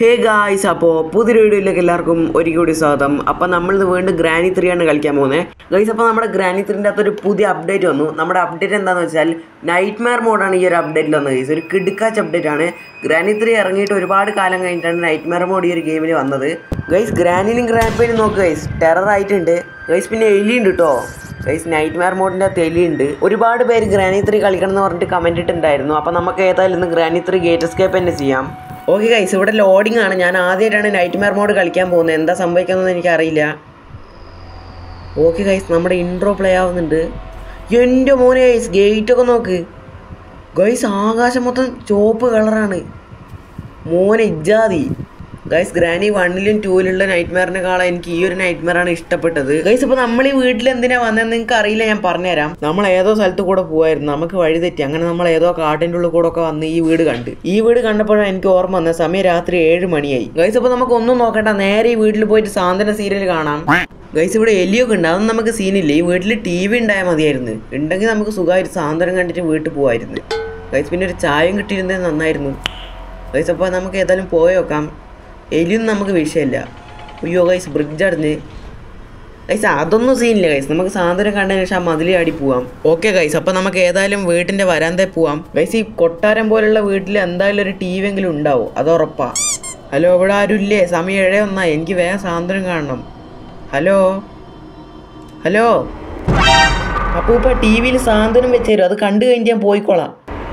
Hey guys അപ്പോൾ പുതിയൊരു വീഡിയോയിലേക്ക് എല്ലാവർക്കും ഒരിക്കൽ കൂടി സ്വാഗതം അപ്പോൾ നമ്മൾ ഇന്ന് വീണ്ടും ഗ്രാനി ത്രീ ആണ് കളിക്കാൻ പോകുന്നത് ഗൈസ് അപ്പോൾ നമ്മുടെ ഗ്രാനി ത്രീൻ്റെ അകത്തൊരു പുതിയ അപ്ഡേറ്റ് വന്നു നമ്മുടെ അപ്ഡേറ്റ് എന്താണെന്ന് വെച്ചാൽ നൈറ്റ് മെയർ മോഡാണ് ഈ ഒരു അപ്ഡേറ്റിൽ വന്നത് ഗൈസ് ഒരു കിടുക്കാച്ച് അപ്ഡേറ്റ് ആണ് ഗ്രാനി ത്രീ ഇറങ്ങിയിട്ട് ഒരുപാട് കാലം കഴിഞ്ഞിട്ടാണ് നൈറ്റ് മെയർ മോഡ് ഈ ഒരു ഗെയിമിൽ വന്നത് ഗൈസ് ഗ്രാനിനും ഗ്രാൻഡ് പേനും നോക്ക് ഗൈസ് ടെറർ ആയിട്ടുണ്ട് ഗൈസ് പിന്നെ എലി ഉണ്ട് കേട്ടോ ഗൈസ് നൈറ്റ് മെയർ മോഡിൻ്റെ അകത്ത് എലിയുണ്ട് ഒരുപാട് പേര് ഗ്രാനി ത്രീ കളിക്കണം എന്ന് പറഞ്ഞിട്ട് കമൻറ്റ് ഇട്ടുണ്ടായിരുന്നു അപ്പോൾ നമുക്ക് ഏതായാലും ഇന്ന് ഗ്രാനി ത്രീ ഗേറ്റ് എസ്കേപ്പ് തന്നെ ചെയ്യാം ഓക്കെ ഗൈസ് ഇവിടെ ലോഡിംഗ് ആണ് ഞാൻ ആദ്യമായിട്ടാണ് നൈറ്റ് മെയർ മോഡ് കളിക്കാൻ പോകുന്നത് എന്താ സംഭവിക്കുന്നതെന്ന് എനിക്കറിയില്ല ഓക്കെ ഗൈസ് നമ്മുടെ ഇൻട്രോ പ്ലേ ആവുന്നുണ്ട് എൻ്റെ മോനെ ഗൈസ് ഗേറ്റൊക്കെ നോക്ക് ഗൈസ് ആകാശം മൊത്തം ചുവപ്പ് കളറാണ് മോനെ ഇജാതി ഗൈസ് ഗ്രാനി വണ്ണിലും ടൂവിലുള്ള നൈറ്റ് മെയറിനെക്കാളും എനിക്ക് ഈ ഒരു നൈറ്റ് മെയറാണ് ഇഷ്ടപ്പെട്ടത് ഗൈസ് ഇപ്പോൾ നമ്മൾ ഈ വീട്ടിൽ എന്തിനാ വന്നതെന്ന് നിങ്ങൾക്ക് അറിയില്ല ഞാൻ പറഞ്ഞുതരാം നമ്മൾ ഏതോ സ്ഥലത്ത് കൂടെ പോവായിരുന്നു നമുക്ക് വഴി തെറ്റി അങ്ങനെ നമ്മൾ ഏതോ കാട്ടിൻ്റെ ഉള്ളിൽ കൂടെ ഒക്കെ വന്ന് ഈ വീട് കണ്ട് ഈ വീട് കണ്ടപ്പോഴാണ് എനിക്ക് ഓർമ്മ വന്നത് സമയം രാത്രി ഏഴ് മണിയായി ഗൈസ് അപ്പോൾ നമുക്ക് ഒന്നും നോക്കണ്ട നേരെ ഈ വീട്ടിൽ പോയിട്ട് സാന്ത്വന സീരിയൽ കാണാം ഗൈസ് ഇവിടെ എലിയൊക്കെ ഉണ്ട് അതൊന്നും നമുക്ക് സീനില്ല ഈ വീട്ടിൽ ടി വി ഉണ്ടായാൽ മതിയായിരുന്നു ഉണ്ടെങ്കിൽ നമുക്ക് സുഖമായിട്ട് സാന്ത്വനം കണ്ടിട്ട് വീട്ടിൽ പോവായിരുന്നു ഗൈസ് പിന്നെ ഒരു ചായയും കിട്ടിയിരുന്നത് നന്നായിരുന്നു ഗൈസ് അപ്പോൾ നമുക്ക് ഏതായാലും പോയി നോക്കാം എലിയൊന്നും നമുക്ക് വിഷയമില്ല അയ്യോ ഗൈസ് ബ്രിഡ്ജ് അടഞ്ഞ് ഗൈസ് അതൊന്നും സീനില്ല ഗൈസ് നമുക്ക് സാന്ത്വനം കണ്ടതിന് ശേഷം ആ മതിലി ആടി പോവാം ഓക്കെ ഗൈസ് അപ്പോൾ നമുക്ക് ഏതായാലും വീട്ടിൻ്റെ വരാന്തേ പോവാം ഗൈസ് ഈ കൊട്ടാരം പോലുള്ള വീട്ടിൽ എന്തായാലും ഒരു ടി വി എങ്കിലും ഉണ്ടാവും അത് ഉറപ്പാ ഹലോ ഇവിടെ ആരും ഇല്ലേ സമയം ഏഴേ ഒന്നാ എനിക്ക് വേഗം സാന്ത്വനം കാണണം ഹലോ ഹലോ അപ്പോൾ ഇപ്പോൾ ടി വിയിൽ സാന്ത്വനം വെച്ചേരും അത് കണ്ടു കഴിഞ്ഞ് ഞാൻ പോയിക്കോളാം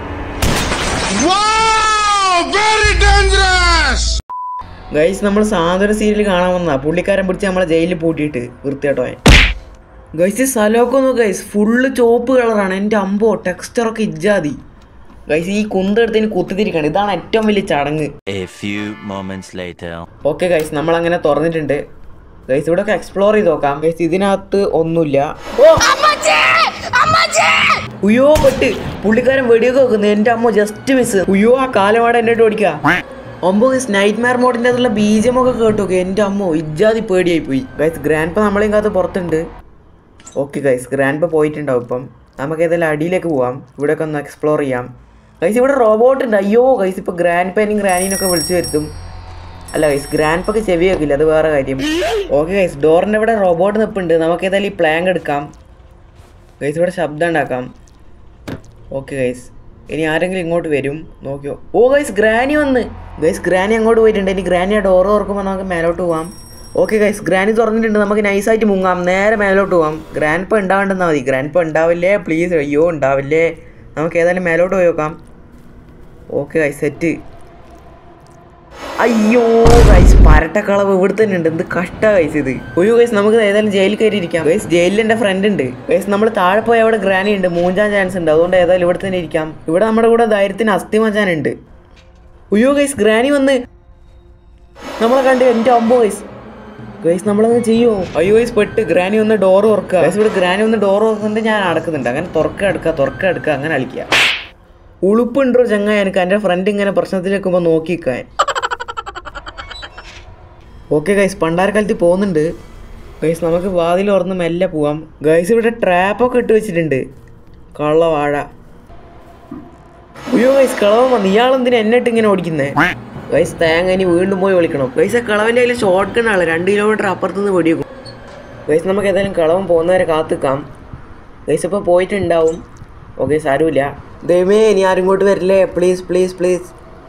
Wow! Very dangerous! ഗൈസ് നമ്മൾ സാന്ത്വന സീരിയൽ കാണാൻ വന്നാ പുള്ളിക്കാരൻ പിടിച്ച് നമ്മളെ ജയിലിൽ പൂട്ടിയിട്ട് വൃത്തിയാട്ടോ ഗൈസ് ഈ സ്ഥലമൊക്കെ ഒന്ന് ഗൈസ് ഫുള്ള് ചോപ്പ് കളറാണ് എൻ്റെ അമ്പോ ടെക്സ്ചറൊക്കെ ഇജാതി ഗൈസ് ഈ കുന്തെടുത്തതിന് കുത്തിത്തിരിക്കണം ഇതാണ് ഏറ്റവും വലിയ ചടങ്ങ് A few moments later. Okay guys നമ്മൾ അങ്ങനെ തുറന്നിട്ടുണ്ട് ഗൈസ് ഇവിടെ ഒക്കെ എക്സ്പ്ലോർ ചെയ്ത് നോക്കാം ഗൈസ് ഇതിനകത്ത് ഒന്നുമില്ല ഓ ഉയ്യോ പെട്ട് പുള്ളിക്കാരൻ വെടിയൊക്കെ വെക്കുന്നത് എൻ്റെ അമ്മ ജസ്റ്റ് മിസ് ഉയ്യോ ആ കാലമാടെ എൻ്റെ ഓടിക്കുക ഒമ്പോ ഗൈസ് നൈറ്റ് മെയർ മോഡിൻ്റെ അതുള്ള ബീജമൊക്കെ കേട്ടു എൻ്റെ അമ്മോ ഇജാതി പേടിയായി പോയി ഗൈസ് ഗ്രാൻഡ് പ നമ്മളെയും കാത്ത് പുറത്തുണ്ട് ഓക്കെ ഗൈസ് ഗ്രാൻഡ് പ പോയിട്ടുണ്ടാവും ഇപ്പം നമുക്ക് ഏതായാലും അടിയിലേക്ക് പോവാം ഇവിടെയൊക്കെ ഒന്ന് എക്സ്പ്ലോർ ചെയ്യാം ഗൈസ് ഇവിടെ റോബോട്ട് ഉണ്ട് അയ്യോ ഗൈസ് ഇപ്പോൾ ഗ്രാൻഡ് പേനും ഗ്രാനീനൊക്കെ വിളിച്ചു വരുത്തും അല്ല ഗൈസ് ഗ്രാൻഡ് പക്ക് ചെവി വെക്കില്ല അത് വേറെ കാര്യം ഓക്കെ ഗൈസ് ഡോറിൻ്റെ ഇവിടെ റോബോട്ട് നിൽപ്പുണ്ട് നമുക്ക് ഏതായാലും ഈ പ്ലാങ്ക് എടുക്കാം ഗൈസ് ഇവിടെ ശബ്ദം ഉണ്ടാക്കാം ഓക്കെ ഗൈസ് ഇനി ആരെങ്കിലും ഇങ്ങോട്ട് വരും നോക്കിയോ ഓ ഗൈസ് ഗ്രാനി വന്ന് ഗൈസ് ഗ്രാനി അങ്ങോട്ട് പോയിട്ടുണ്ട് ഇനി ഗ്രാനി ആ ഡോറ് തുറക്കുമ്പോൾ നമുക്ക് മേലോട്ട് പോവാം ഓക്കെ ഗൈസ് ഗ്രാനി തുറന്നിട്ടുണ്ട് നമുക്ക് നൈസായിട്ട് മുങ്ങാം നേരെ മേലോട്ട് പോവാം ഗ്രാൻഡ് ഇപ്പം ഉണ്ടാവേണ്ടെന്നാൽ മതി ഗ്രാൻഡ് ഇപ്പം ഉണ്ടാവില്ലേ പ്ലീസ് അയ്യോ ഉണ്ടാവില്ലേ നമുക്ക് ഏതായാലും മേലോട്ട് പോയി നോക്കാം ഓക്കെ ഗൈസ് സെറ്റ് അയ്യോ ഗൈസ് പരട്ടക്കളവ് ഇവിടെ തന്നെ ഉണ്ട് എന്ത് കഷ്ട ഗൈസ് ഇത് ഒരു ഗൈസ് നമുക്ക് ഏതായാലും ജയിലിൽ കയറി ഇരിക്കാം ഗൈസ് ജയിലിൽ എൻ്റെ ഫ്രണ്ട് ഉണ്ട് ഗൈസ് നമ്മൾ താഴെ പോയി അവിടെ ഗ്രാനി ഉണ്ട് മൂഞ്ചാൻ ചാൻസ് ഉണ്ട് അതുകൊണ്ട് ഏതായാലും ഇവിടെ തന്നെ ഇരിക്കാം ഇവിടെ നമ്മുടെ കൂടെ ധൈര്യത്തിന് അസ്ഥി മച്ചാനുണ്ട് അയ്യോ ഗൈസ് ഗ്രാനി വന്ന് നമ്മളെ കണ്ട് എൻ്റെ അമ്പോ ഗൈസ് ഗൈസ് നമ്മളങ്ങ് ചെയ്യോ അയ്യോ ഗൈസ് പെട്ട് ഗ്രാനി ഒന്ന് ഡോർ തുറക്കുക ഗൈസ് ഇവിടെ ഗ്രാനി ഒന്ന് ഡോർ തുറക്കുന്നുണ്ട് ഞാൻ അടക്കുന്നുണ്ട് അങ്ങനെ തുറക്ക എടുക്കുക തുറക്ക എടുക്കുക അങ്ങനെ കളിക്കുക ഉളുപ്പുണ്ടോ ചങ്ങായി എനിക്ക് എൻ്റെ ഫ്രണ്ട് ഇങ്ങനെ പ്രശ്നത്തിലേക്കുമ്പോൾ നോക്കിക്കാൻ ഓക്കെ ഗൈസ് പണ്ടാരക്കാലത്ത് പോകുന്നുണ്ട് ഗൈസ് നമുക്ക് വാതിൽ തുറന്ന് മെല്ലെ പോവാം ഗൈസ് ഇവിടെ ട്രാപ്പൊക്കെ ഇട്ട് വെച്ചിട്ടുണ്ട് കള്ള വാഴ അയ്യോ ഗൈസ് കളവൻ വന്ന് ഇയാളെന്തിനാ എന്നിട്ട് ഇങ്ങനെ ഓടിക്കുന്നേ ഗൈസ് തേങ്ങ ഇനി വീണ്ടും പോയി വിളിക്കണം ഗൈസ് ആ കളവൻ്റെ കയ്യിൽ ഷോർട്ട് ഗൺ ആണ് രണ്ട് കിലോമീറ്റർ അപ്പുറത്തുനിന്ന് വെടിവെക്കും ഗൈസ് നമുക്ക് ഏതായാലും കളവൻ പോകുന്നവരെ കാത്തുക്കാം ഗൈസ് ഇപ്പോൾ പോയിട്ടുണ്ടാവും ഓക്കെ സാരമില്ല ദൈവമേ ഇനി ആരും ഇങ്ങോട്ട് വരില്ലേ പ്ലീസ് പ്ലീസ് പ്ലീസ്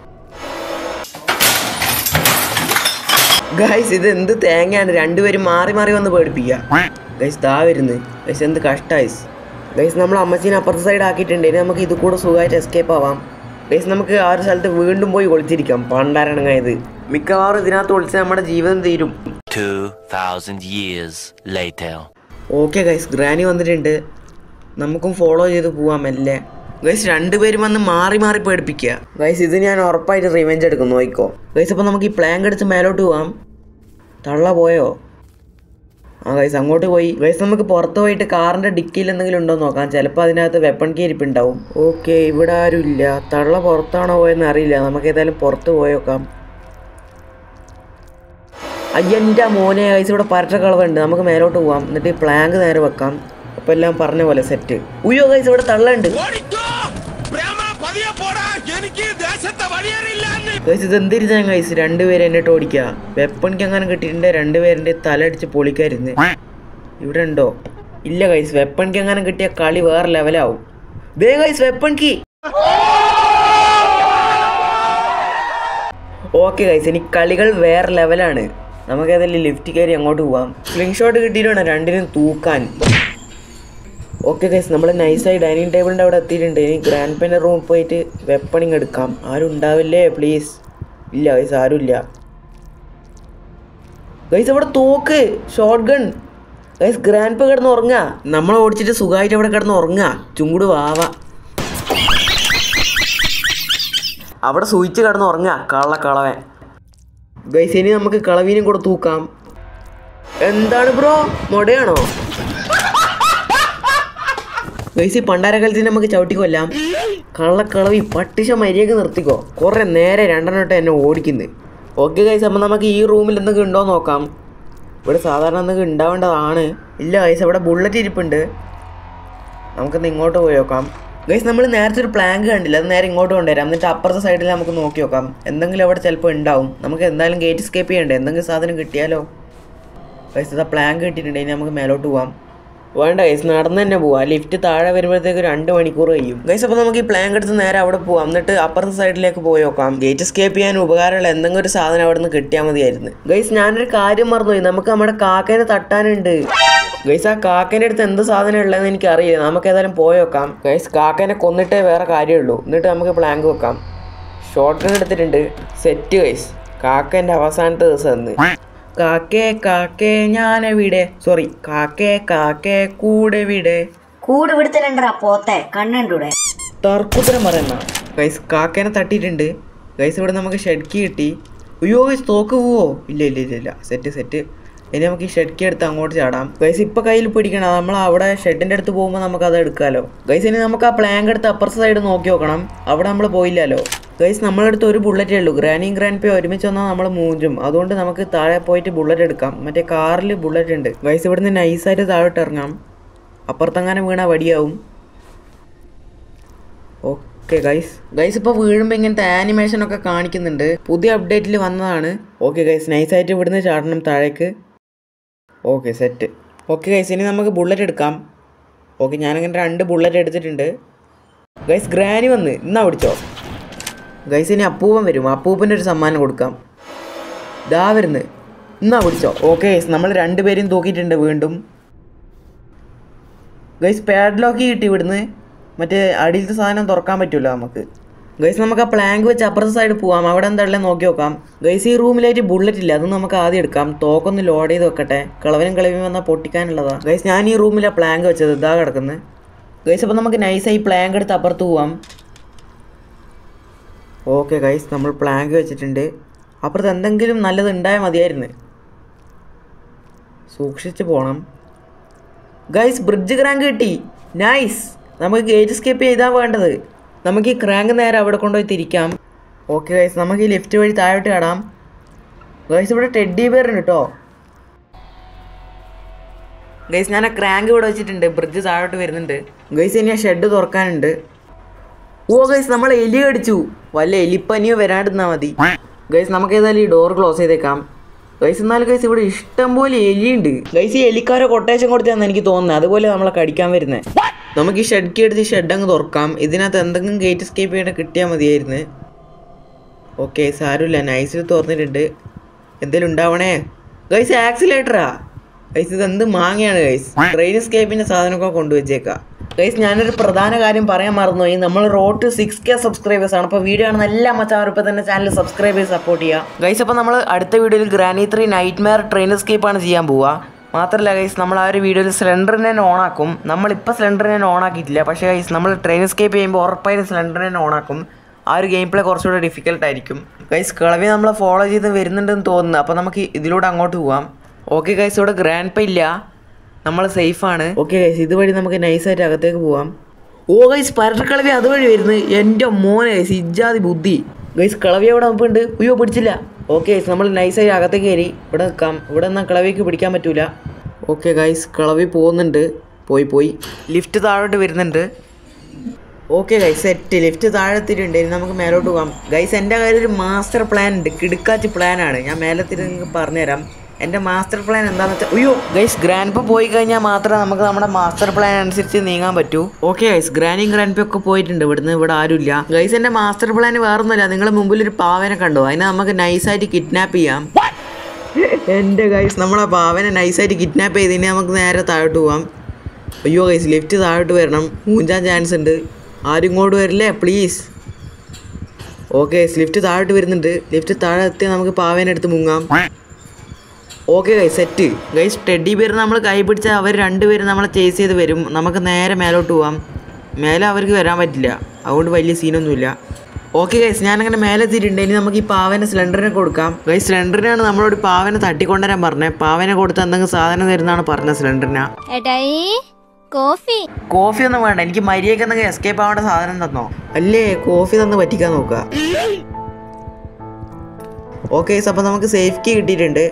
ഗൈസ് ഇത് എന്ത് തേങ്ങയാണ് രണ്ടുപേരും മാറി മാറി വന്ന് പേടിപ്പിക്കുക ഗൈസ് ദാ വരുന്നു ഗൈസ് എന്ത് കഷ്ടായിസ് ഗൈസ് നമ്മൾ അമ്മച്ചീനെ അപ്പുറത്തെ സൈഡ് ആക്കിയിട്ടുണ്ട് ഇനി നമുക്ക് ഇത് കൂടെ സുഖമായിട്ട് എസ്കേപ്പ് ആവാം ഗൈസ് നമുക്ക് ആ ഒരു സ്ഥലത്ത് വീണ്ടും പോയി ഒളിച്ചിരിക്കാം പണ്ടാരണങ്ങായത് മിക്കവാറും ഇതിനകത്ത് ഒളിച്ച് നമ്മുടെ ജീവിതം തീരും 2,000 years later. Okay guys granny വന്നിട്ടുണ്ട് നമുക്കും ഫോളോ ചെയ്ത് പോവാം മെല്ലെ ഗൈസ് രണ്ടുപേരും വന്ന് മാറി മാറി പേടിപ്പിക്കുക ഗൈസ് ഇത് ഞാൻ ഉറപ്പായിട്ട് റിവെഞ്ച് എടുക്കും നോയിക്കോ ഗൈസ് അപ്പോൾ നമുക്ക് ഈ പ്ലാങ്ക് എടുത്ത് മേലോട്ട് പോവാം തള്ള പോയോ ആ ഗൈസ് അങ്ങോട്ട് പോയി ഗൈസ് നമുക്ക് പുറത്ത് പോയിട്ട് കാറിൻ്റെ ഡിക്കിയിൽ എന്തെങ്കിലും ഉണ്ടോ എന്ന് നോക്കാം ചിലപ്പോൾ അതിനകത്ത് വെപ്പൺ കീ ഇരിപ്പുണ്ടാവും ഓക്കെ ഇവിടെ ആരും ഇല്ല തള്ള പുറത്താണോ പോയെന്ന് അറിയില്ല നമുക്ക് ഏതായാലും പുറത്ത് പോയി നോക്കാം അയ്യൻ്റെ മോനെ ഗൈസ് ഇവിടെ പരട്ട കളവുണ്ട് നമുക്ക് മേലോട്ട് പോവാം എന്നിട്ട് ഈ പ്ലാങ്ക് നേരെ വെക്കാം അപ്പോൾ എല്ലാം പറഞ്ഞ പോലെ സെറ്റ് ഉയ്യോ ഗൈസ് ഇവിടെ തള്ളുണ്ട് ഓടിക്കോ പ്രേമ പതിയെ പോടാ എനിക്ക് ദേശത്തെ വഴിയറിയില്ല ഗൈസ് ഇത് എന്തിരുന്നാ ഗൈസ് രണ്ടുപേരും എന്നിട്ട് ഓടിക്കുക വെപ്പണിക്ക് അങ്ങനെ കിട്ടിയിട്ടുണ്ട് രണ്ടുപേരുടെ തല അടിച്ച് പൊളിക്കായിരുന്നു ഇവിടെ ഉണ്ടോ ഇല്ല ഗൈസ് വെപ്പണിക്ക് അങ്ങനെ കിട്ടിയ കളി വേറെ ലെവലാവും ദേ guys weapon key okay guys ഇനി കളികൾ വേറെ ലെവലാണ് നമുക്ക് ഏതായാലും ലിഫ്റ്റ് കയറി അങ്ങോട്ട് പോവാം സ്ലിംഗ് ഷോട്ട് കിട്ടിയിട്ടുണ്ട് രണ്ടിനും തൂക്കാൻ ഓക്കെ ഗൈസ് നമ്മൾ നൈസായി ഡൈനിങ് ടേബിളിൻ്റെ അവിടെ എത്തിയിട്ടുണ്ട് ഇനി ഗ്രാൻഡ് പെൻ്റെ റൂമിൽ പോയിട്ട് വെപ്പണിങ് എടുക്കാം ആരും ഉണ്ടാവില്ലേ പ്ലീസ് ഇല്ല ഗൈസ് ആരുമില്ല ഗൈസ് അവിടെ തോക്ക് shotgun guys grandpa കിടന്ന് ഉറങ്ങാ നമ്മൾ ഓടിച്ചിട്ട് സുഖമായിട്ട് അവിടെ കിടന്ന് ഉറങ്ങാ ചുങ്കുട് വാവ അവിടെ സൂയിച്ച് കിടന്ന് ഉറങ്ങാ കള്ള കളവൻ ഗൈസ് ഇനി നമുക്ക് കളവീനും കൂടെ തൂക്കാം എന്താണ് ബ്രോ മൊടയാണോ ഗൈസ് ഈ പണ്ടാരക്കാലത്തിന് നമുക്ക് ചവിട്ടി കൊല്ലാം കള്ളക്കളവി പട്ടിശ മര്യാദ നിർത്തിക്കോ കുറെ നേരെ രണ്ടെണ്ണം എന്നെ ഓടിക്കുന്നത് ഓക്കെ ഗൈസ് അപ്പം നമുക്ക് ഈ റൂമിൽ എന്തെങ്കിലും ഉണ്ടോ നോക്കാം ഇവിടെ സാധാരണ എന്തെങ്കിലും ഉണ്ടാവേണ്ടതാണ് ഇല്ല ഗൈസ് അവിടെ ബുള്ളറ്റ് ഇരിപ്പുണ്ട് നമുക്കൊന്ന് ഇങ്ങോട്ട് പോയി നോക്കാം ഗൈസ് നമ്മൾ നേരത്തെ ഒരു പ്ലാങ്ക് കണ്ടില്ല അത് നേരെ ഇങ്ങോട്ട് കൊണ്ടുവരാം എന്നിട്ട് അപ്പുറത്തെ സൈഡിൽ നമുക്ക് നോക്കി നോക്കാം എന്തെങ്കിലും അവിടെ ചിലപ്പോൾ ഉണ്ടാവും നമുക്ക് എന്തായാലും ഗേറ്റ് സ്കേപ്പ് ചെയ്യണ്ടേ എന്തെങ്കിലും സാധനം കിട്ടിയാലോ ഗൈസ് ഇതാ പ്ലാങ്ക് കിട്ടിയിട്ടുണ്ട് ഇനി നമുക്ക് മേലോട്ട് പോവാം വേണ്ട ഗൈസ് നടന്ന് തന്നെ പോവാം ലിഫ്റ്റ് താഴെ വരുമ്പോഴത്തേക്ക് രണ്ട് മണിക്കൂർ കഴിയും ഗൈസ് അപ്പോൾ നമുക്ക് ഈ പ്ലാങ്ക് എടുത്ത് നേരെ അവിടെ പോവാം എന്നിട്ട് അപ്പുറത്തെ സൈഡിലേക്ക് പോയി നോക്കാം ഗേറ്റ് സ്കേപ്പ് ചെയ്യാൻ ഉപകാരമുള്ള എന്തെങ്കിലും ഒരു സാധനം അവിടെ നിന്ന് കിട്ടിയാൽ മതിയായിരുന്നു ഗൈസ് ഞാനൊരു കാര്യം മറന്നുപോയി നമുക്ക് നമ്മുടെ കാക്കേനെ തട്ടാനുണ്ട് ഗൈസ് ആ കാക്കേൻ്റെ അടുത്ത് എന്ത് സാധനം ഉള്ളതെന്ന് എനിക്ക് അറിയില്ല നമുക്ക് ഏതായാലും പോയി നോക്കാം ഗൈസ് കാക്കേനെ കൊന്നിട്ടേ വേറെ കാര്യമുള്ളൂ എന്നിട്ട് നമുക്ക് പ്ലാങ്ക് വെക്കാം ഷോർട്ട് ഗൺ എടുത്തിട്ടുണ്ട് സെറ്റ് ഗൈസ് കാക്കേൻ്റെ അവസാനത്തെ ദിവസം എന്ന് കാക്കേ കാക്കേ ഞാനെവിടെ സോറി കാക്കേ കാക്കേ കൂടെ വിടെ കൂട് ഇവിടുത്തെ രണ്ടറാ പോത്തെ കണ്ണണ്ടൂടെ തർക്കുത്തരം പറയുന്ന ഗൈസ് കാക്കേനെ തട്ടിയിട്ടുണ്ട് ഗൈസ് ഇവിടെ നമുക്ക് ഷെഡ്ക്കി കിട്ടി അയ്യോ ഗൈസ് തോക്ക് പോവോ ഇല്ല ഇല്ല ഇല്ല ഇല്ല സെറ്റ് സെറ്റ് ഇനി നമുക്ക് ഈ ഷെഡ്ക്കി എടുത്ത് അങ്ങോട്ട് ചാടാം ഗൈസ് ഇപ്പൊ കയ്യിൽ പിടിക്കണം നമ്മൾ അവിടെ ഷെഡിന്റെ അടുത്ത് പോകുമ്പോൾ നമുക്ക് അത് എടുക്കാമല്ലോ ഗൈസ് ഇനി നമുക്ക് ആ പ്ലാങ്ക് എടുത്ത് അപ്പുറത്തെ സൈഡ് നോക്കി നോക്കണം അവിടെ നമ്മൾ പോയില്ലല്ലോ ഗൈസ് നമ്മളടുത്ത് ഒരു ബുള്ളറ്റേ ഉള്ളൂ ഗ്രാനിയും ഗ്രാൻഡ് പേ ഒരുമിച്ച് വന്നാൽ നമ്മൾ മൂഞ്ചും അതുകൊണ്ട് നമുക്ക് താഴെ പോയിട്ട് ബുള്ളറ്റ് എടുക്കാം മറ്റേ കാറിൽ ബുള്ളറ്റ് ഉണ്ട് ഗൈസ് ഇവിടുന്ന് നൈസായിട്ട് താഴോട്ട് ഇറങ്ങാം അപ്പുറത്തെങ്ങാനും വീണാൽ വടിയാവും ഓക്കെ ഗൈസ് ഗൈസ് ഇപ്പോൾ വീഴുമ്പോൾ ഇങ്ങനത്തെ ആനിമേഷൻ ഒക്കെ കാണിക്കുന്നുണ്ട് പുതിയ അപ്ഡേറ്റിൽ വന്നതാണ് ഓക്കെ ഗൈസ് നൈസായിട്ട് ഇവിടുന്ന് ചാടണം താഴേക്ക് ഓക്കെ സെറ്റ് ഓക്കെ ഗൈസ് ഇനി നമുക്ക് ബുള്ളറ്റ് എടുക്കാം ഓക്കെ ഞാനങ്ങനെ രണ്ട് ബുള്ളറ്റ് എടുത്തിട്ടുണ്ട് ഗൈസ് ഗ്രാനി വന്ന് എന്നാ പിടിച്ചോ ഗൈസ് ഇനി അപ്പൂപ്പൻ വരും അപ്പൂപ്പൻ്റെ ഒരു സമ്മാനം കൊടുക്കാം ദാ വരുന്ന് എന്നാ പിടിച്ചോ ഓക്കെ ഗൈസ് നമ്മൾ രണ്ടുപേരും തൂക്കിയിട്ടുണ്ട് വീണ്ടും ഗൈസ് പാഡ്ലോക്ക് കിട്ടി ഇവിടുന്ന് മറ്റേ അടിയിലത്തെ സാധനം തുറക്കാൻ പറ്റില്ല നമുക്ക് ഗൈസ് നമുക്ക് ആ പ്ലാങ്ക് വെച്ച് അപ്പുറത്തെ സൈഡ് പോവാം അവിടെ എന്താ ഉള്ളത് നോക്കി നോക്കാം ഗൈസ് ഈ റൂമിലായിട്ട് ബുള്ളറ്റ് ഇല്ല അത് നമുക്ക് ആദ്യം എടുക്കാം തോക്കൊന്ന് ലോഡ് ചെയ്ത് വെക്കട്ടെ കളവനും കളവിയും വന്നാൽ പൊട്ടിക്കാനുള്ളതാ ഗൈസ് ഞാൻ ഈ റൂമിലാണ് പ്ലാങ്ക് വെച്ചത് ഇതാ കിടക്കുന്നത് ഗൈസ് അപ്പോൾ നമുക്ക് നൈസായി പ്ലാങ്ക് എടുത്ത് അപ്പുറത്ത് പോവാം ഓക്കെ ഗൈസ് നമ്മൾ പ്ലാങ്ക് വെച്ചിട്ടുണ്ട് അപ്പുറത്ത് എന്തെങ്കിലും നല്ലത് ഉണ്ടായാൽ മതിയായിരുന്നു സൂക്ഷിച്ച് പോകണം ഗൈസ് ബ്രിഡ്ജ് ക്രാങ്ക് കിട്ടി നൈസ് നമുക്ക് ഗേറ്റ് സ്കിപ്പ് ചെയ്താൽ വേണ്ടത് നമുക്ക് ഈ ക്രാങ്ക് നേരെ അവിടെ കൊണ്ടുപോയി തിരിക്കാം ഓക്കെ ഗൈസ് നമുക്ക് ഈ ലിഫ്റ്റ് വഴി താഴോട്ട് കടാം ഗൈസ് ഇവിടെ ടെഡ്ഡി ബിയർ ഉണ്ട് കേട്ടോ ഗൈസ് ഞാൻ ആ ക്രാങ്ക് ഇവിടെ വെച്ചിട്ടുണ്ട് ബ്രിഡ്ജ് താഴോട്ട് വരുന്നുണ്ട് ഗൈസ് ഇനി ആ ഷെഡ് തുറക്കാനുണ്ട് ഓ ഗൈസ് നമ്മൾ എലി കടിച്ചു വല്ല എലിപ്പനിയോ വരാണ്ടിരുന്നാൽ മതി ഗൈസ് നമുക്ക് ഏതായാലും ഈ ഡോർ ക്ലോസ് ചെയ്തേക്കാം ഗൈസ് എന്നാലും ഗൈസ് ഇവിടെ ഇഷ്ടം പോലെ എലിയുണ്ട് ഗൈസ് ഈ എലിക്കാരെ കൊട്ടേഷൻ കൊടുത്താന്ന് എനിക്ക് തോന്നുന്നത് അതുപോലെ നമ്മളെ കടിക്കാൻ വരുന്നത് നമുക്ക് ഈ ഷെഡ്ക്ക് എടുത്ത് ഈ ഷെഡ് അങ്ങ് തുറക്കാം ഇതിനകത്ത് എന്തെങ്കിലും ഗേറ്റ് സ്കേപ്പ് ചെയ്യേണ്ട കിട്ടിയാൽ മതിയായിരുന്നു ഓക്കെ സാരമില്ല നൈസിൽ തുറന്നിട്ടുണ്ട് എന്തേലും ഉണ്ടാവണേ ഗൈസ് ആക്സിലേറ്ററാ ഗൈസ് ഇത് എന്ത് മാങ്ങയാണ് ഗൈസ് ട്രെയിൻ സ്കേപ്പിന്റെ സാധനമൊക്കെ കൊണ്ടുവച്ചേക്കാം ഗൈസ് ഞാനൊരു പ്രധാന കാര്യം പറയാൻ മറന്നുപോയി നമ്മൾ road to six K subscribers ആണ് അപ്പോൾ വീഡിയോ കാണുന്ന എല്ലാ മച്ചാവരും ഇപ്പോൾ തന്നെ ചാനൽ സബ്സ്ക്രൈബ് ചെയ്ത് സപ്പോർട്ട് ചെയ്യുക ഗൈസ് അപ്പോൾ നമ്മൾ അടുത്ത വീഡിയോയിൽ granny three nightmare train escape ആണ് ചെയ്യാൻ പോവുക മാത്രമല്ല ഗൈസ് നമ്മൾ ആ ഒരു വീഡിയോയിൽ സിലിണ്ടറിനെ ഓൺ ആക്കും നമ്മളിപ്പോൾ സിലിണ്ടറിനെ ഓൺ ആക്കിയിട്ടില്ല പക്ഷേ ഗൈസ് നമ്മൾ ട്രെയിൻ സ്കേപ്പ് ചെയ്യുമ്പോൾ ഉറപ്പായും സിലിണ്ടറിനെ ഓൺ ആക്കും ആ ഒരു ഗെയിം പ്ലേ കുറച്ചുകൂടെ ഡിഫിക്കൽട്ട് ആയിരിക്കും ഗൈസ് കിളവി നമ്മളെ ഫോളോ ചെയ്ത് വരുന്നുണ്ടെന്ന് തോന്നുന്നു അപ്പോൾ നമുക്ക് ഇതിലൂടെ അങ്ങോട്ട് പോവാം ഓക്കെ ഗൈസ് ഇവിടെ ഗ്രാൻഡ് പേ ഇല്ല നമ്മൾ സേഫാണ് ഓക്കെ ഗൈസ് ഇതുവഴി നമുക്ക് നൈസായിട്ട് അകത്തേക്ക് പോവാം ഓ ഗൈസ് പരട്ടക്കളവി അതുവഴി വരുന്നത് എൻ്റെ മോനെ ഗൈസ് ഇജാതി ബുദ്ധി ഗൈസ് കിളവി അവിടെ മുമ്പുണ്ട് അയ്യോ പിടിച്ചില്ല ഓക്കെ ഗൈസ് നമ്മൾ നൈസായി അകത്തേക്ക് കയറി ഇവിടെ നിൽക്കാം ഇവിടെ നിന്നാൽ കിളവിക്ക് പിടിക്കാൻ പറ്റൂല ഓക്കെ ഗൈസ് കിളവി പോകുന്നുണ്ട് പോയി പോയി ലിഫ്റ്റ് താഴോട്ട് വരുന്നുണ്ട് ഓക്കെ ഗൈസ് സെറ്റ് ലിഫ്റ്റ് താഴെത്തിയിട്ടുണ്ട് ഇനി നമുക്ക് മേലോട്ട് പോകാം ഗൈസ് എൻ്റെ കയ്യിൽ ഒരു മാസ്റ്റർ പ്ലാൻ ഉണ്ട് കിടുക്കാച്ചി പ്ലാനാണ് ഞാൻ മേലെത്തിട്ട് നിങ്ങൾക്ക് പറഞ്ഞുതരാം എൻ്റെ മാസ്റ്റർ പ്ലാൻ എന്താണെന്ന് വെച്ചാൽ അയ്യോ ഗൈസ് ഗ്രാൻഡ് പ പോയി കഴിഞ്ഞാൽ മാത്രമേ നമുക്ക് നമ്മുടെ മാസ്റ്റർ പ്ലാൻ അനുസരിച്ച് നീങ്ങാൻ പറ്റൂ ഓക്കെ ഗൈസ് ഗ്രാനിയും ഗ്രാൻഡ് പ ഒക്കെ പോയിട്ടുണ്ട് ഇവിടുന്ന് ഇവിടെ ആരുമില്ല ഗൈസ് എൻ്റെ മാസ്റ്റർ പ്ലാൻ വേറൊന്നുമില്ല നിങ്ങളുടെ മുമ്പിൽ ഒരു പാവനെ കണ്ടോ അതിനെ നമുക്ക് നൈസായിട്ട് കിഡ്നാപ്പ് ചെയ്യാം എൻ്റെ ഗൈസ് നമ്മളെ പാവനെ നൈസായിട്ട് കിഡ്നാപ്പ് ചെയ്ത് ഇനി നമുക്ക് നേരെ താഴോട്ട് പോവാം അയ്യോ ഗൈസ് ലിഫ്റ്റ് താഴോട്ട് വരണം മൂഞ്ചാൻ ചാൻസ് ഉണ്ട് ആരും ഇങ്ങോട്ട് വരില്ലേ പ്ലീസ് ഓക്കെ ലിഫ്റ്റ് താഴോട്ട് വരുന്നുണ്ട് ലിഫ്റ്റ് താഴെ എത്തി നമുക്ക് പാവേനെ എടുത്ത് മുങ്ങാം okay guys set guys teddy പേര് നമ്മൾ കൈ പിടിച്ചാൽ അവർ രണ്ടുപേരും നമ്മളെ ചേസ് ചെയ്ത് വരും നമുക്ക് നേരെ മേലോട്ട് പോവാം മേലെ അവർക്ക് വരാൻ പറ്റില്ല അതുകൊണ്ട് വലിയ സീനൊന്നുമില്ല ഓക്കെ ഗൈസ് ഞാനങ്ങനെ മേലെ എത്തിയിട്ടുണ്ട് ഇനി നമുക്ക് ഈ പാവനെ സിലിണ്ടറിനെ കൊടുക്കാം ഗൈസ് സിലിണ്ടറിനാണ് നമ്മളോട് പാവനെ തട്ടിക്കൊണ്ടുവരാൻ പറഞ്ഞത് പാവനെ കൊടുത്ത് എന്തെങ്കിലും സാധനം തരുന്നതാണ് പറഞ്ഞത് സിലിണ്ടറിനാ ഏട്ടായി കോഫി കോഫി ഒന്നും വേണ്ട എനിക്ക് മര്യാദയ്ക്ക് എന്തെങ്കിലും എസ്കേപ്പ് ആവേണ്ട സാധനം തന്നോ അല്ലേ കോഫി തന്ന് പറ്റിക്കാൻ നോക്കുക ഓക്കെ അപ്പോൾ നമുക്ക് സേഫ് കീ കിട്ടിയിട്ടുണ്ട്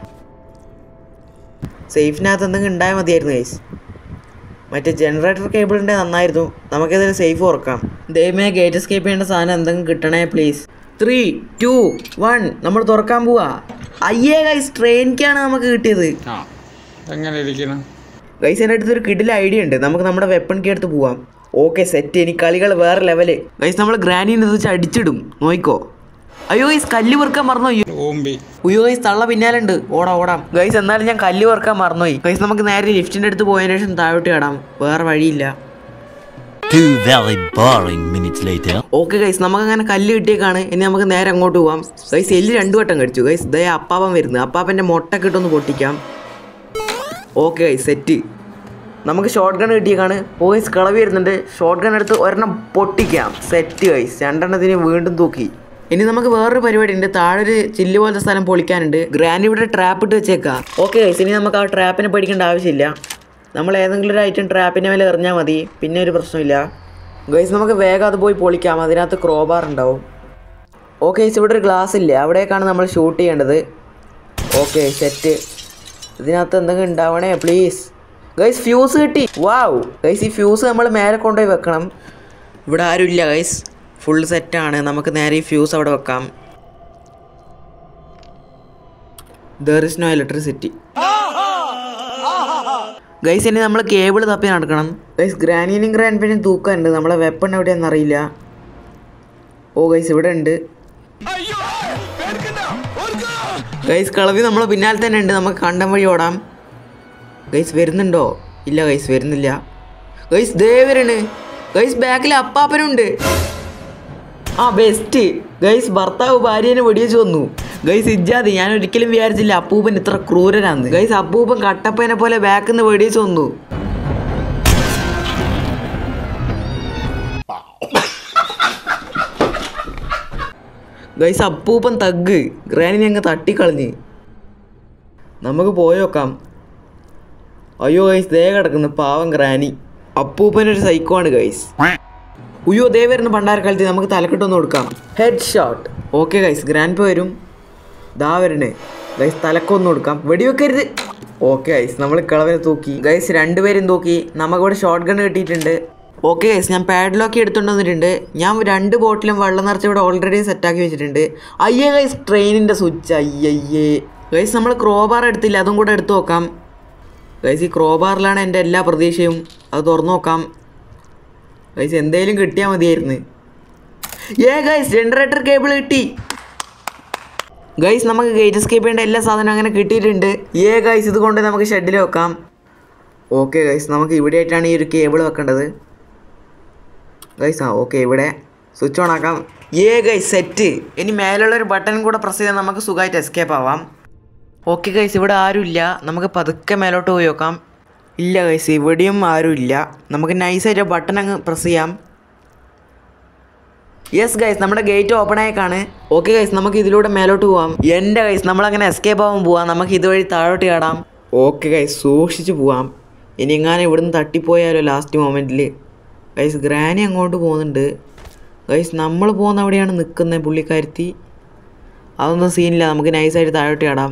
സേഫിനകത്ത് എന്തെങ്കിലും ഉണ്ടായാൽ മതിയായിരുന്നു ഗൈസ് മറ്റേ ജനറേറ്റർ കേബിൾ ഉണ്ടെങ്കിൽ നന്നായിരുന്നു നമുക്കതിൽ സേഫ് തുറക്കാം ദൈവമേ ഗേറ്റ് എസ്കേപ്പ് ചെയ്യേണ്ട സാധനം എന്തെങ്കിലും കിട്ടണേ പ്ലീസ് ത്രീ ടു വൺ നമ്മൾ തുറക്കാൻ പോവാ അയ്യേ ഗൈസ് ട്രെയിനിക്കാണ് നമുക്ക് കിട്ടിയത് ആ എങ്ങനെ ഇരിക്കണം ഗൈസ് എൻ്റെ അടുത്ത് ഒരു കിഡിൽ ഐഡിയ ഉണ്ട് നമുക്ക് നമ്മുടെ വെപ്പൺ കീ എടുത്ത് പോവാം ഓക്കെ സെറ്റ് ഇനി കളികൾ വേറെ ലെവല് ഗൈസ് നമ്മൾ ഗ്രാനീനെ വെച്ച് അടിച്ചിടും നോയിക്കോ അയ്യോ ഗൈസ് കല്ല് പെറുക്കാൻ മറന്നുപോയി ഓമ്പി അയ്യോ ഗൈസ് തള്ള പിന്നാലെ ഉണ്ട് ഓടാം ഓടാം ഗൈസ് എന്നാലും ഞാൻ കല്ല് പെറുക്കാൻ മറന്നുപോയി ഗൈസ് നമുക്ക് നേരെ ലിഫ്റ്റിൻ്റെ അടുത്ത് പോയതിനു ശേഷം താഴോട്ട് ഇടാം വേറെ വഴിയില്ല Two very boring minutes later. Okay guys നമുക്ക് അങ്ങനെ കല്ല് കിട്ടിയേക്കാണ് ഇനി നമുക്ക് നേരെ അങ്ങോട്ട് പോവാം ഗൈസ് എല്ല് രണ്ടു വട്ടം കടിച്ചു ഗൈസ് ദയ അപ്പാപ്പൻ വരുന്നത് അപ്പാപ്പൻ്റെ മുട്ട കിട്ടൊന്ന് പൊട്ടിക്കാം ഓക്കെ ഗൈസ് സെറ്റ് നമുക്ക് ഷോർട്ട് ഗൺ കിട്ടിയേക്കാണ് ഓ ഗൈസ് കളവി വരുന്നുണ്ട് ഷോർട്ട് ഗൺ എടുത്ത് ഒരെണ്ണം പൊട്ടിക്കാം സെറ്റ് ഗൈസ് രണ്ടെണ്ണത്തിന് വീണ്ടും തൂക്കി ഇനി നമുക്ക് വേറൊരു പരിപാടി ഉണ്ട് താഴെ ഒരു ചില്ല് പോലത്തെ സ്ഥലം പൊളിക്കാനുണ്ട് ഗ്രാൻഡ് ഇവിടെ ട്രാപ്പ് ഇട്ട് വെച്ചേക്കാം ഓക്കെ ഗൈസ് ഇനി നമുക്ക് ആ ട്രാപ്പിനെ പേടിക്കേണ്ട ആവശ്യമില്ല നമ്മൾ ഏതെങ്കിലും ഒരു ഐറ്റം ട്രാപ്പിൻ്റെ മേലെ എറിഞ്ഞാൽ മതി പിന്നെ ഒരു പ്രശ്നമില്ല ഗൈസ് നമുക്ക് വേഗം അത് പോയി പൊളിക്കാം അതിനകത്ത് ക്രോബാർ ഉണ്ടാവും ഓക്കെ ഗൈസ് ഇവിടെ ഒരു ഗ്ലാസ് ഇല്ലേ അവിടേക്കാണ് നമ്മൾ ഷൂട്ട് ചെയ്യേണ്ടത് ഓക്കെ സെറ്റ് ഇതിനകത്ത് എന്തെങ്കിലും ഉണ്ടാവണേ പ്ലീസ് ഗൈസ് ഫ്യൂസ് കിട്ടി വാവ് ഗൈസ് ഈ ഫ്യൂസ് നമ്മൾ മേലെ കൊണ്ടുപോയി വെക്കണം ഇവിടെ ആരുമില്ല ഗൈസ് ഫുൾ സെറ്റാണ് നമുക്ക് നേരെ ഈ ഫ്യൂസ് അവിടെ വെക്കാം there is no electricity guys ഇനി നമ്മൾ കേബിൾ തപ്പി നടക്കണം ഗൈസ് ഗ്രാനീനും ഗ്രാൻഡിനും തൂക്കാനുണ്ട് നമ്മളെ വെപ്പൺ എവിടെയാണെന്ന് അറിയില്ല ഓ ഗൈസ് ഇവിടെ ഉണ്ട് ഗൈസ് കളവി നമ്മളെ പിന്നാലെ തന്നെ ഉണ്ട് നമുക്ക് കണ്ടം വഴി ഓടാം ഗൈസ് വരുന്നുണ്ടോ ഇല്ല ഗൈസ് വരുന്നില്ല ഗൈസ് ദേവരാണ് ഗൈസ് ബാക്കിൽ അപ്പാപ്പനുണ്ട് ആ ബെസ്റ്റ് ഗൈസ് ഭർത്താവ് ഭാര്യനെ വെടിവെച്ച് വന്നു ഗൈസ് ഇജാതി ഞാൻ ഒരിക്കലും വിചാരിച്ചില്ല അപ്പൂപ്പൻ ഇത്ര ക്രൂരനാന്ന് ഗൈസ് അപ്പൂപ്പൻ കട്ടപ്പനെ പോലെ ബാക്കിൽ നിന്ന് വെടിവെച്ച് വന്നു ഗൈസ് അപ്പൂപ്പൻ തഗ് ഗ്രാനിനെ അങ്ങ് തട്ടിക്കളഞ്ഞ് നമുക്ക് പോയോക്കാം അയ്യോ ഗൈസ് ദേ കിടക്കുന്നു പാവം ഗ്രാനി അപ്പൂപ്പനൊരു സൈക്കോ ആണ് ഗൈസ് ഉയ്യോ ദേ വരുന്ന പണ്ടാരക്കാലത്ത് നമുക്ക് തലക്കെട്ടൊന്ന് കൊടുക്കാം headshot okay guys grandpa വരും ദാ വരണേ ഗൈസ് തലക്കൊന്ന് കൊടുക്കാം വെടിവെക്കരുത് ഓക്കെ ഗൈസ് നമ്മൾ കിളവിനെ തൂക്കി ഗൈസ് രണ്ടുപേരും തൂക്കി നമുക്കിവിടെ ഷോർട്ട് ഗൺ കിട്ടിയിട്ടുണ്ട് ഓക്കെ ഗൈസ് ഞാൻ പാഡ്ലോക്ക് എടുത്തുകൊണ്ട് വന്നിട്ടുണ്ട് ഞാൻ രണ്ട് ബോട്ടിലും വെള്ളം നിറച്ച് ഇവിടെ ഓൾറെഡി സെറ്റാക്കി വെച്ചിട്ടുണ്ട് അയ്യേ ഗൈസ് ട്രെയിനിൻ്റെ സ്വിച്ച് അയ്യയ്യേ ഗൈസ് നമ്മൾ ക്രോബാർ എടുത്തില്ല അതും കൂടെ എടുത്തു നോക്കാം ഗൈസ് ഈ ക്രോബാറിലാണ് എൻ്റെ എല്ലാ പ്രതീക്ഷയും അത് തുറന്നു നോക്കാം ഗൈസ് എന്തേലും കിട്ടിയാൽ മതിയായിരുന്നു ഏ ഗൈസ് ജനറേറ്റർ കേബിൾ കിട്ടി ഗൈസ് നമുക്ക് ഗേറ്റ് എസ്കേപ്പ് ചെയ്യേണ്ട എല്ലാ സാധനവും അങ്ങനെ കിട്ടിയിട്ടുണ്ട് ഏ ഗൈസ് ഇത് കൊണ്ട് നമുക്ക് ഷെഡിൽ വെക്കാം ഓക്കെ ഗൈസ് നമുക്ക് ഇവിടെ ആയിട്ടാണ് ഈ ഒരു കേബിൾ വെക്കേണ്ടത് ഗൈസ് ആ ഓക്കെ ഇവിടെ സ്വിച്ച് ഓൺ ആക്കാം ഏ ഗൈസ് സെറ്റ് ഇനി മേലുള്ള ഒരു ബട്ടൺ കൂടെ പ്രസ് ചെയ്താൽ നമുക്ക് സുഖമായിട്ട് എസ്കേപ്പ് ആവാം ഓക്കെ ഗൈസ് ഇവിടെ ആരുമില്ല നമുക്ക് പതുക്കെ മേലോട്ട് പോയി നോക്കാം ഇല്ല ഗൈസ് ഇവിടെയും ആരുമില്ല നമുക്ക് നൈസായിട്ട് ബട്ടൺ അങ്ങ് പ്രസ് ചെയ്യാം യെസ് ഗൈസ് നമ്മുടെ ഗേറ്റ് ഓപ്പൺ ആയേക്കാണ് ഓക്കെ ഗൈസ് നമുക്ക് ഇതിലൂടെ മേലോട്ട് പോവാം എൻ്റെ ഗൈസ് നമ്മളങ്ങനെ എസ്കേപ്പ് ആവാൻ പോവാം നമുക്ക് ഇതുവഴി താഴോട്ട് ചാടാം ഓക്കെ ഗൈസ് സൂക്ഷിച്ച് പോവാം ഇനി എങ്ങാനും ഇവിടുന്ന് തട്ടിപ്പോയാലോ ലാസ്റ്റ് മൊമെൻറ്റിൽ ഗൈസ് ഗ്രാനി അങ്ങോട്ട് പോകുന്നുണ്ട് ഗൈസ് നമ്മൾ പോകുന്ന അവിടെയാണ് നിൽക്കുന്നത് പുള്ളിക്കാരുത്തി അതൊന്നും സീനില്ല നമുക്ക് നൈസായിട്ട് താഴോട്ട് ചാടാം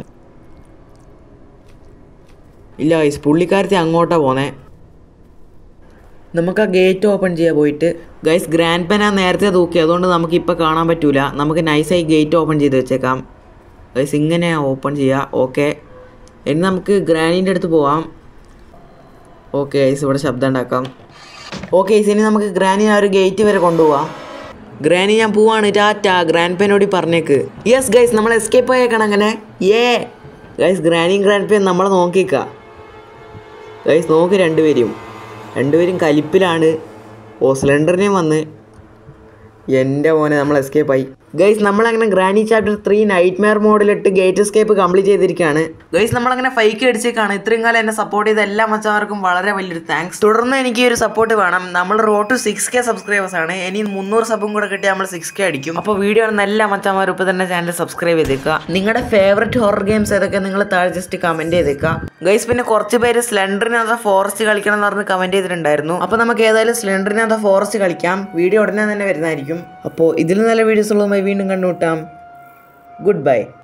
ഇല്ല ഗൈസ് പുള്ളിക്കാരത്തി അങ്ങോട്ടാ പോന്നേ നമുക്ക് ആ ഗേറ്റ് ഓപ്പൺ ചെയ്യാൻ പോയിട്ട് ഗൈസ് ഗ്രാൻഡ് പെൻ ആ നേരത്തെ തൂക്കി അതുകൊണ്ട് നമുക്ക് ഇപ്പോൾ കാണാൻ പറ്റൂല നമുക്ക് നൈസായി ഗേറ്റ് ഓപ്പൺ ചെയ്ത് വെച്ചേക്കാം ഗൈസ് ഇങ്ങനെ ഓപ്പൺ ചെയ്യുക ഓക്കെ ഇനി നമുക്ക് ഗ്രാനീൻ്റെ അടുത്ത് പോവാം ഓക്കെ ഗൈസ് ഇവിടെ ശബ്ദം ഉണ്ടാക്കാം ഓക്കെ ഗൈസ് ഇനി നമുക്ക് ഗ്രാനി ആ ഒരു ഗേറ്റ് വരെ കൊണ്ടുപോവാം ഗ്രാനി ഞാൻ പോവാണ് ടാറ്റ ഗ്രാൻഡ് പെനോടി പറഞ്ഞേക്ക് യെസ് ഗൈസ് നമ്മൾ എസ്കേപ്പ് ആയേക്കണം അങ്ങനെ ഏ ഗൈസ് ഗ്രാനിയും ഗ്രാൻഡ് പെൻ നമ്മളെ നോക്കിക്ക ഗൈസ് നോക്ക് രണ്ടുപേരും രണ്ടുപേരും കലിപ്പിലാണ് ഓ സിലിണ്ടറിനെയും വന്ന് എൻ്റെ മോനെ നമ്മൾ എസ്കേപ്പ് ആയി ഗൈസ് നമ്മളങ്ങനെ Granny chapter three nightmare മോഡിലിട്ട് ഗേറ്റ് എസ്കേപ്പ് കംപ്ലീറ്റ് ചെയ്തിരിക്കുകയാണ് ഗൈസ് നമ്മളങ്ങനെ ഫൈക്ക് അടിച്ചേക്കാണ് ഇത്രയും കാലം എന്നെ സപ്പോർട്ട് ചെയ്ത എല്ലാ മച്ചമാർക്കും വളരെ വലിയൊരു താങ്ക്സ് തുടർന്ന് എനിക്ക് ഈ ഒരു സപ്പോർട്ട് വേണം നമ്മൾ road to six K subscribers ആണ് ഇനി മുന്നൂറ് സബും കൂടെ കിട്ടി നമ്മൾ സിക്സ് കെ അടിക്കും അപ്പോൾ വീഡിയോ കാണുന്ന എല്ലാ മച്ചമാരും ഇപ്പോൾ തന്നെ ചാനൽ സബ്സ്ക്രൈബ് ചെയ്തേക്കുക നിങ്ങളുടെ ഫേവററ്റ് ഹൊറർ ഗെയിംസ് ഏതൊക്കെ നിങ്ങൾ താഴെ ജസ്റ്റ് കമൻറ്റ് ചെയ്തേക്കുക ഗൈസ് പിന്നെ കുറച്ച് പേര് സ്ലെൻഡറിനകത്ത് ഫോറസ്റ്റ് കളിക്കണം എന്ന് പറഞ്ഞ് കമൻറ്റ് ചെയ്തിട്ടുണ്ടായിരുന്നു അപ്പോൾ നമുക്ക് ഏതായാലും സ്ലെൻഡറിനകത്ത് ഫോറസ്റ്റ് കളിക്കാം വീഡിയോ ഉടനെ തന്നെ വരുന്നതായിരിക്കും അപ്പോൾ ഇതിൽ നല്ല വീഡിയോസ് ഉള്ളതുമായി വീണ്ടും കണ്ടുമുട്ടാം ഗുഡ് ബൈ